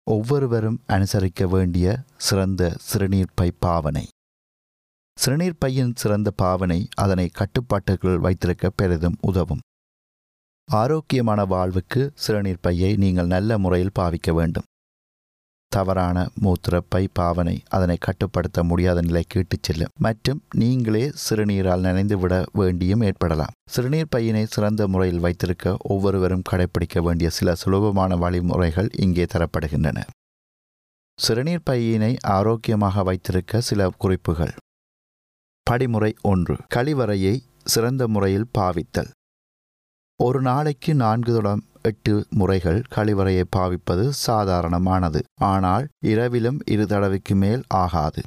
ஒவ்வொருவரும் அனுசரிக்க வேண்டிய சிறந்த சிறுநீர் பை பாவனை சிறுநீர் பையின் சிறந்த பாவனை அதனை கட்டுப்பாட்டுக்குள் வைத்திருக்க பெரிதும் உதவும் ஆரோக்கியமான வாழ்வுக்கு சிறுநீர் பையை நீங்கள் நல்ல முறையில் பாவிக்க வேண்டும் தவறான மூத்திரப்பை பாவனை அதனை கட்டுப்படுத்த முடியாத நிலைக்கு இட்டுச் செல்லும் மற்றும் நீங்களே சிறுநீரால் நனைந்துவிட வேண்டியும் ஏற்படலாம் சிறுநீர் பையினை சிறந்த முறையில் வைத்திருக்க ஒவ்வொருவரும் கடைபிடிக்க வேண்டிய சில சுலபமான வழிமுறைகள் இங்கே தரப்படுகின்றன சிறுநீர் பையினை ஆரோக்கியமாக வைத்திருக்க சில குறிப்புகள் படிமுறை ஒன்று கழிவறையை சிறந்த முறையில் பாவித்தல் ஒரு நாளைக்கு நான்கு தொடம் எட்டு முறைகள் கழிவறையை பாவிப்பது சாதாரணமானது ஆனால் இரவிலும் இரு தடவைக்கு மேல் ஆகாது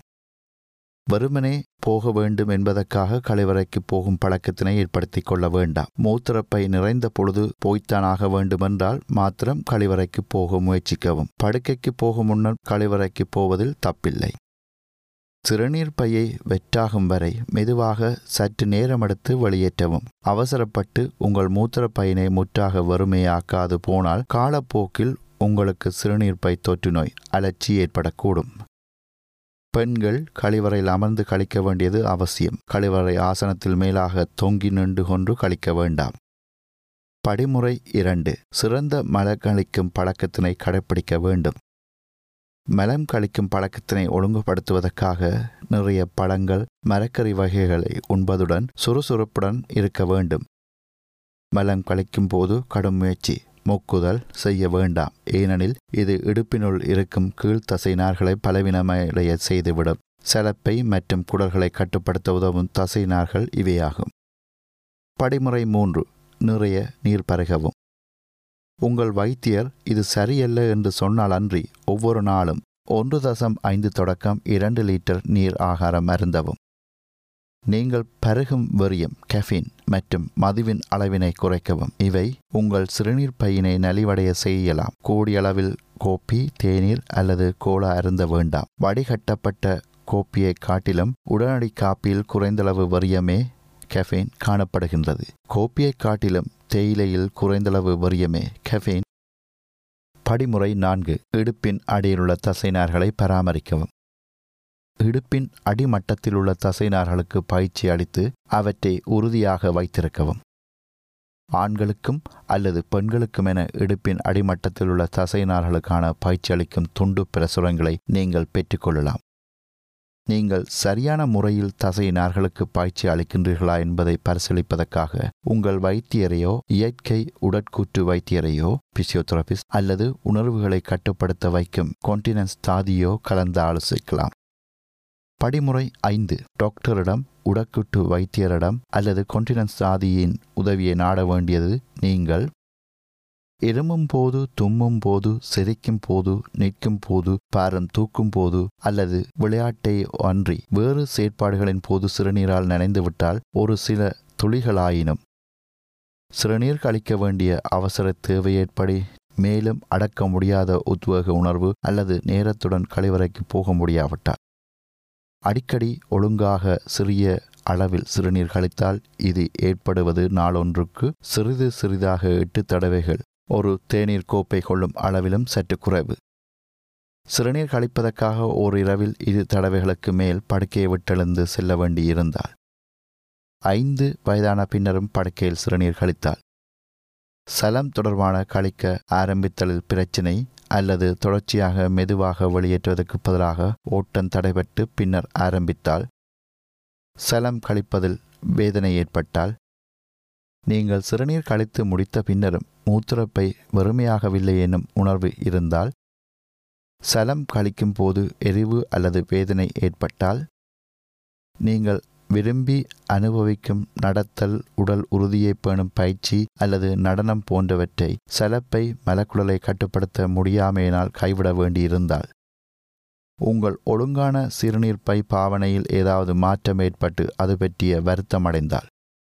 வெறுமனே போக வேண்டும் என்பதற்காக கழிவறைக்கு போகும் பழக்கத்தினை ஏற்படுத்திக் கொள்ள வேண்டாம் மூத்திரப்பை நிறைந்த பொழுது போய்த்தானாக வேண்டுமென்றால் மாத்திரம் கழிவறைக்கு போக முயற்சிக்கவும் படுக்கைக்கு போகும் முன்னர் கழிவறைக்கு போவதில் தப்பில்லை சிறுநீர் பையை வெற்றாகும் வரை மெதுவாக சற்று நேரம் எடுத்து வெளியேற்றவும் அவசரப்பட்டு உங்கள் மூத்திரப்பையினை முற்றாக வறுமையாக்காது போனால் காலப்போக்கில் உங்களுக்கு சிறுநீர் பை தொற்று நோய் அலர்ச்சி ஏற்படக்கூடும் பெண்கள் கழிவறையில் அமர்ந்து கழிக்க வேண்டியது அவசியம் கழிவறை ஆசனத்தில் மேலாக தொங்கி நின்று கொண்டு கழிக்க வேண்டாம் படிமுறை இரண்டு சிறந்த மலக்கழிக்கும் பழக்கத்தினை கடைப்பிடிக்க வேண்டும் மலம் கழிக்கும் பழக்கத்தினை ஒழுங்குபடுத்துவதற்காக நிறைய பழங்கள் மரக்கறி வகைகளை உண்பதுடன் சுறுசுறுப்புடன் இருக்க வேண்டும் மலம் கழிக்கும் போது கடும் முயற்சி மூக்குதல் செய்ய வேண்டாம் ஏனெனில் இது இடுப்பினுள் இருக்கும் கீழ்த்தசை நார்களை பலவீனமடைய செய்துவிடும் செலப்பை மற்றும் குடல்களை கட்டுப்படுத்த உதவும் தசை நார்கள் இவையாகும் படிமுறை மூன்று நிறைய நீர் பருகவும் உங்கள் வைத்தியர் இது சரியல்ல என்று சொன்னால் அன்றி ஒவ்வொரு நாளும் ஒன்று தசம் ஐந்து தொடக்கம் இரண்டு லிட்டர் நீர் ஆகாரம் அருந்தவும் நீங்கள் பருகும் வெறியம் கெஃபின் மற்றும் மதுவின் அளவினை குறைக்கவும் இவை உங்கள் சிறுநீர் பையினை நலிவடைய செய்யலாம் கூடிய அளவில் கோப்பி தேநீர் அல்லது கோலா அருந்த வேண்டாம் வடிகட்டப்பட்ட கோப்பியை காட்டிலும் உடனடி காப்பியில் குறைந்தளவு வெறியமே கெஃபைன் காணப்படுகின்றது கோப்பியை காட்டிலும் தேயிலையில் குறைந்தளவு வரியமே கெஃபைன் படிமுறை நான்கு இடுப்பின் அடியிலுள்ள தசைநார்களை பராமரிக்கவும் இடுப்பின் அடிமட்டத்தில் உள்ள தசைநார்களுக்கு பயிற்சி அளித்து அவற்றை உறுதியாக வைத்திருக்கவும் ஆண்களுக்கும் அல்லது பெண்களுக்கும் என இடுப்பின் அடிமட்டத்தில் உள்ள தசைநார்களுக்கான பயிற்சி அளிக்கும் துண்டு பிரசுரங்களை நீங்கள் பெற்றுக்கொள்ளலாம் நீங்கள் சரியான முறையில் தசை நார்களுக்கு பாய்ச்சி அளிக்கின்றீர்களா என்பதை பரிசீலிப்பதற்காக உங்கள் வைத்தியரையோ இயற்கை உடற்கூற்று வைத்தியரையோ பிசியோதெரபிஸ்ட் அல்லது உணர்வுகளை கட்டுப்படுத்த வைக்கும் கொண்டினன்ஸ் தாதியோ கலந்து ஆலோசிக்கலாம் படிமுறை ஐந்து டாக்டரிடம் உடற்கூட்டு வைத்தியரிடம் அல்லது கொண்டினன்ஸ் தாதியின் உதவியை நாட வேண்டியது நீங்கள் இருமும் போது தும்மும் போது சிரிக்கும் போது நிற்கும் போது பாரம் தூக்கும் போது அல்லது விளையாட்டை அன்றி வேறு செயற்பாடுகளின் போது சிறுநீரால் நனைந்துவிட்டால் ஒரு சில துளிகளாயினும் சிறுநீர் கழிக்க வேண்டிய அவசர தேவை ஏற்படி மேலும் அடக்க முடியாத உத்வேக உணர்வு அல்லது நேரத்துடன் கழிவறைக்கு போக முடியாவிட்டால் அடிக்கடி ஒழுங்காக சிறிய அளவில் சிறுநீர் கழித்தால் இது ஏற்படுவது நாளொன்றுக்கு சிறிது சிறிதாக எட்டு தடவைகள் ஒரு தேநீர் கோப்பை கொள்ளும் அளவிலும் சற்று குறைவு சிறுநீர் கழிப்பதற்காக ஓர் இரவில் இரு தடவைகளுக்கு மேல் படுக்கையை விட்டெழுந்து செல்ல வேண்டி இருந்தால் ஐந்து வயதான பின்னரும் படுக்கையில் சிறுநீர் கழித்தால் சலம் தொடர்பான கழிக்க ஆரம்பித்தலில் பிரச்சினை அல்லது தொடர்ச்சியாக மெதுவாக வெளியேற்றுவதற்கு பதிலாக ஓட்டம் தடைபட்டு பின்னர் ஆரம்பித்தால் சலம் கழிப்பதில் வேதனை ஏற்பட்டால் நீங்கள் சிறுநீர் கழித்து முடித்த பின்னரும் மூத்திரப்பை வெறுமையாகவில்லை என்னும் உணர்வு இருந்தால் சலம் கழிக்கும் போது எரிவு அல்லது வேதனை ஏற்பட்டால் நீங்கள் விரும்பி அனுபவிக்கும் நடத்தல் உடல் உறுதியை பேணும் பயிற்சி அல்லது நடனம் போன்றவற்றை சலப்பை மலக்குடலை கட்டுப்படுத்த முடியாமையினால் கைவிட வேண்டியிருந்தால் உங்கள் ஒழுங்கான சிறுநீர் பை பாவனையில் ஏதாவது மாற்றம் ஏற்பட்டு அது பற்றிய வருத்தம் அடைந்தால்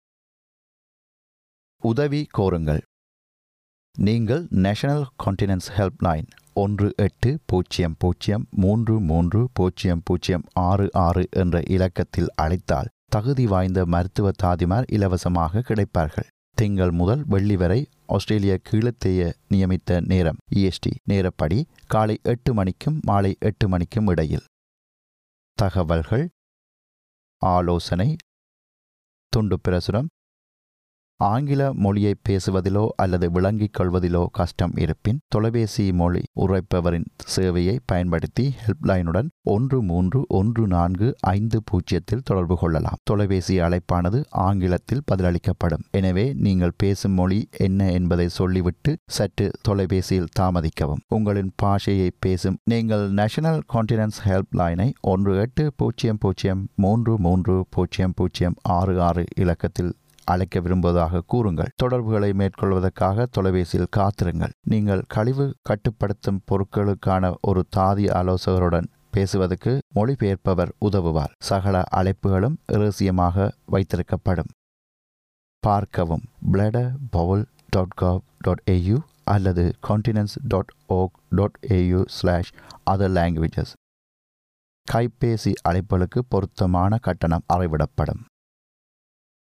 உதவி கோருங்கள் நீங்கள் நேஷனல் கான்டினன்ஸ் ஹெல்ப்லைன் ஒன்று எட்டு பூஜ்ஜியம் பூஜ்ஜியம் மூன்று மூன்று பூஜ்ஜியம் பூஜ்ஜியம் ஆறு ஆறு என்ற இலக்கத்தில் அழைத்தால் தகுதி வாய்ந்த மருத்துவ தாதிமார் இலவசமாக கிடைப்பார்கள் திங்கள் முதல் வெள்ளி வரை ஆஸ்திரேலிய கீழத்தேய நியமித்த நேரம் இஎஸ்டி நேரப்படி காலை எட்டு மணிக்கும் மாலை எட்டு மணிக்கும் இடையில் தகவல்கள் ஆலோசனை துண்டு பிரசுரம் ஆங்கில மொழியை பேசுவதிலோ அல்லது விளங்கிக் கொள்வதிலோ கஷ்டம் இருப்பின் தொலைபேசி மொழி உரைப்பவரின் சேவையை பயன்படுத்தி ஹெல்ப்லைனுடன் ஒன்று மூன்று ஒன்று நான்கு ஐந்து பூஜ்ஜியத்தில் தொடர்பு கொள்ளலாம் தொலைபேசி அழைப்பானது ஆங்கிலத்தில் பதிலளிக்கப்படும் எனவே நீங்கள் பேசும் மொழி என்ன என்பதை சொல்லிவிட்டு சற்று தொலைபேசியில் தாமதிக்கவும் உங்களின் பாஷையை பேசும் நீங்கள் நேஷனல் கான்டினன்ஸ் ஹெல்ப்லைனை ஒன்று எட்டு பூஜ்ஜியம் பூஜ்ஜியம் மூன்று மூன்று பூஜ்ஜியம் பூஜ்ஜியம் ஆறு ஆறு இலக்கத்தில் அழைக்க விரும்புவதாக கூறுங்கள் தொடர்புகளை மேற்கொள்வதற்காக தொலைபேசியில் காத்திருங்கள் நீங்கள் கழிவு கட்டுப்படுத்தும் பொருட்களுக்கான ஒரு தாதி ஆலோசகருடன் பேசுவதற்கு மொழிபெயர்ப்பவர் உதவுவார் சகல அழைப்புகளும் இரகசியமாக வைத்திருக்கப்படும் பார்க்கவும் bladder bowel dot gov dot A U அல்லது continence dot org dot A U slash other languages கைபேசி அழைப்புகளுக்கு பொருத்தமான கட்டணம் அறைவிடப்படும்